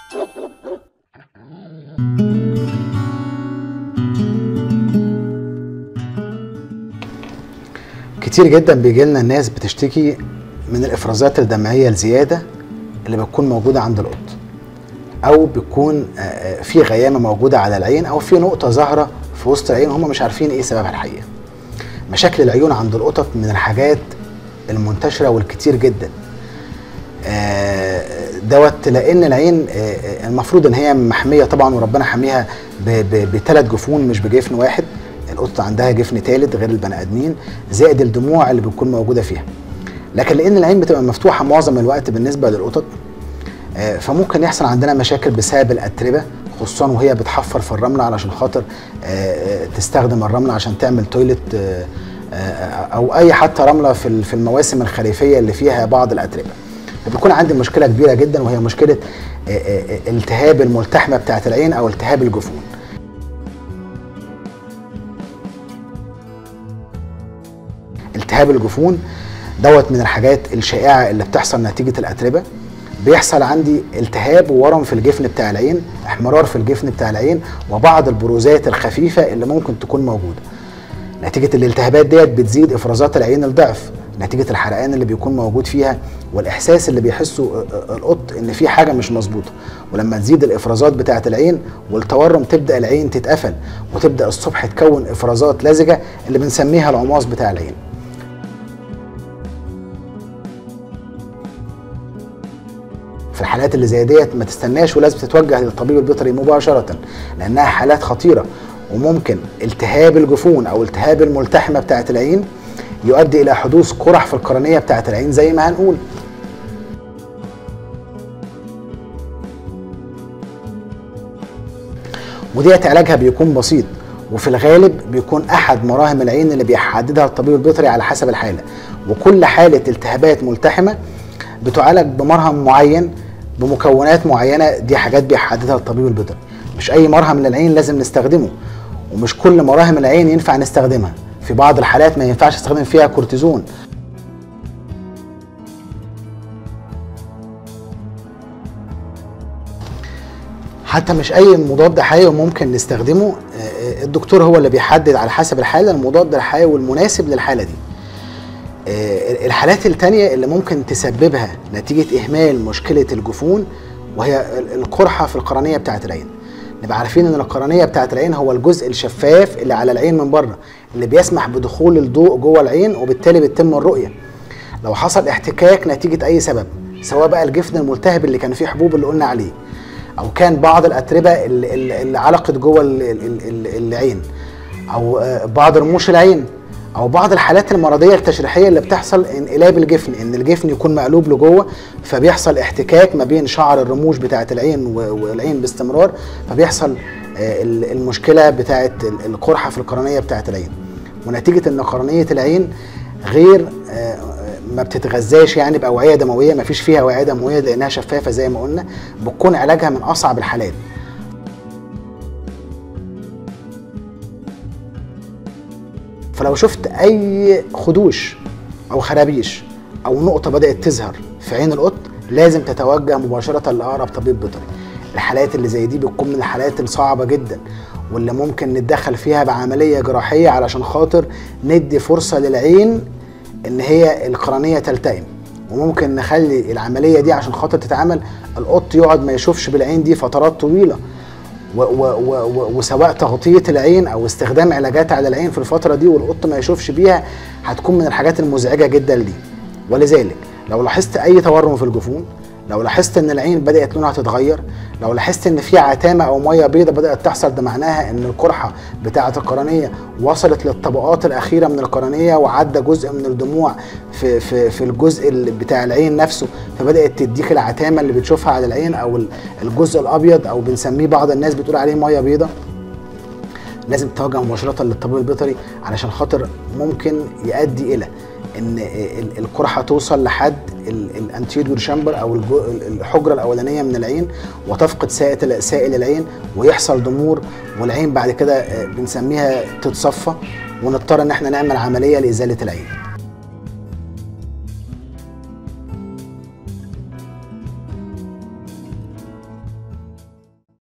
كتير جدا بيجي لنا الناس بتشتكي من الافرازات الدمعيه الزياده اللي بتكون موجوده عند القط او بيكون آه، آه، في غيامه موجوده على العين او في نقطه ظاهره في وسط العين هم مش عارفين ايه سببها الحقيقه مشاكل العيون عند القطط من الحاجات المنتشره والكتير جدا آه، دوت لان العين آه، آه، المفروض ان هي محميه طبعا وربنا حاميها بثلاث جفون مش بجفن واحد القطه عندها جفن ثالث غير البني ادمين زائد الدموع اللي بتكون موجوده فيها لكن لان العين بتبقى مفتوحه معظم الوقت بالنسبه للقطط آه، فممكن يحصل عندنا مشاكل بسبب الاتربه خصوصا وهي بتحفر في الرمله علشان خاطر آه، آه، تستخدم الرمله عشان تعمل تويلت آه، آه، او اي حتى رمله في ال- في المواسم الخريفيه اللي فيها بعض الاتربه فبيكون عندي مشكله كبيره جدا وهي مشكله آه، آه، آه، التهاب الملتحمه بتاعه العين او التهاب الجفون التهاب الجفون دوت من الحاجات الشائعه اللي بتحصل نتيجه الاتربه بيحصل عندي التهاب وورم في الجفن بتاع العين احمرار في الجفن بتاع العين وبعض البروزات الخفيفه اللي ممكن تكون موجوده نتيجه الالتهابات ديت بتزيد افرازات العين الضعف نتيجه الحرقان اللي بيكون موجود فيها والاحساس اللي بيحسه القط ان في حاجه مش مظبوطه ولما تزيد الافرازات بتاعه العين والتورم تبدا العين تتقفل وتبدا الصبح تكون افرازات لزجه اللي بنسميها العماص بتاع العين في الحالات اللي زي ديت ما تستناش ولازم تتوجه للطبيب البيطري مباشره لانها حالات خطيره وممكن التهاب الجفون او التهاب الملتحمه بتاعه العين يؤدي الى حدوث قرح في القرنيه بتاعه العين زي ما هنقول وديت علاجها بيكون بسيط وفي الغالب بيكون احد مراهم العين اللي بيحددها الطبيب البيطري على حسب الحاله وكل حاله التهابات ملتحمه بتعالج بمرهم معين بمكونات معينه دي حاجات بيحددها الطبيب البيطري مش اي مرهم للعين لازم نستخدمه ومش كل مراهم العين ينفع نستخدمها في بعض الحالات ما ينفعش استخدم فيها كورتيزون حتى مش اي مضاد حيوي ممكن نستخدمه آه، آه، الدكتور هو اللي بيحدد على حسب الحاله المضاد الحيوي المناسب للحاله دي آه، الحالات التانية اللي ممكن تسببها نتيجة إهمال مشكلة الجفون وهي ال- القرحة في القرنية بتاعة العين نبقى عارفين ان القرنية بتاعة العين هو الجزء الشفاف اللي على العين من بره اللي بيسمح بدخول الضوء جوه العين وبالتالي بتتم الرؤية لو حصل احتكاك نتيجة أي سبب سواء بقى الجفن الملتهب اللي كان فيه حبوب اللي قلنا عليه أو كان بعض الأتربة اللي, اللي اللي علقت جوه ال- ال- ال- العين أو آه، بعض رموش العين او بعض الحالات المرضيه التشريحيه اللي بتحصل انقلاب الجفن ان الجفن يكون مقلوب لجوه فبيحصل احتكاك ما بين شعر الرموش بتاعه العين و- والعين باستمرار فبيحصل آه، ال- المشكله بتاعه ال- القرحه في القرنيه بتاعه العين ونتيجه ان قرنيه العين غير آه، ما بتتغذاش يعني باوعيه دمويه ما فيش فيها اوعيه دمويه لانها شفافه زي ما قلنا بتكون علاجها من اصعب الحالات فلو شفت اي خدوش او خرابيش او نقطه بدات تظهر في عين القط لازم تتوجه مباشره لاقرب طبيب بيطري الحالات اللي زي دي بتكون من الحالات الصعبه جدا واللي ممكن نتدخل فيها بعمليه جراحيه علشان خاطر ندي فرصه للعين ان هي القرنيه تلتئم وممكن نخلي العمليه دي عشان خاطر تتعمل القط يقعد ما يشوفش بالعين دي فترات طويله و و و و وسواء تغطيه العين او استخدام علاجات على العين في الفتره دي والقط ما يشوفش بيها هتكون من الحاجات المزعجه جدا ليه ولذلك لو لاحظت اي تورم في الجفون لو لاحظت ان العين بدات لونها تتغير لو لاحظت ان في عتامه او ميه بيضاء بدات تحصل ده معناها ان القرحه بتاعه القرنيه وصلت للطبقات الاخيره من القرنيه وعدى جزء من الدموع في في في الجزء اللي بتاع العين نفسه فبدات تديك العتامه اللي بتشوفها على العين او ال- الجزء الابيض او بنسميه بعض الناس بتقول عليه ميه بيضاء لازم تتوجه مباشره للطبيب البيطري علشان خاطر ممكن يؤدي الى ان ال- القرحه توصل لحد الانتيريور شامبر او الجو- الحجره الاولانيه من العين وتفقد سائل سائل العين ويحصل ضمور والعين بعد كده آه، بنسميها تتصفى ونضطر ان احنا نعمل عمليه لازاله العين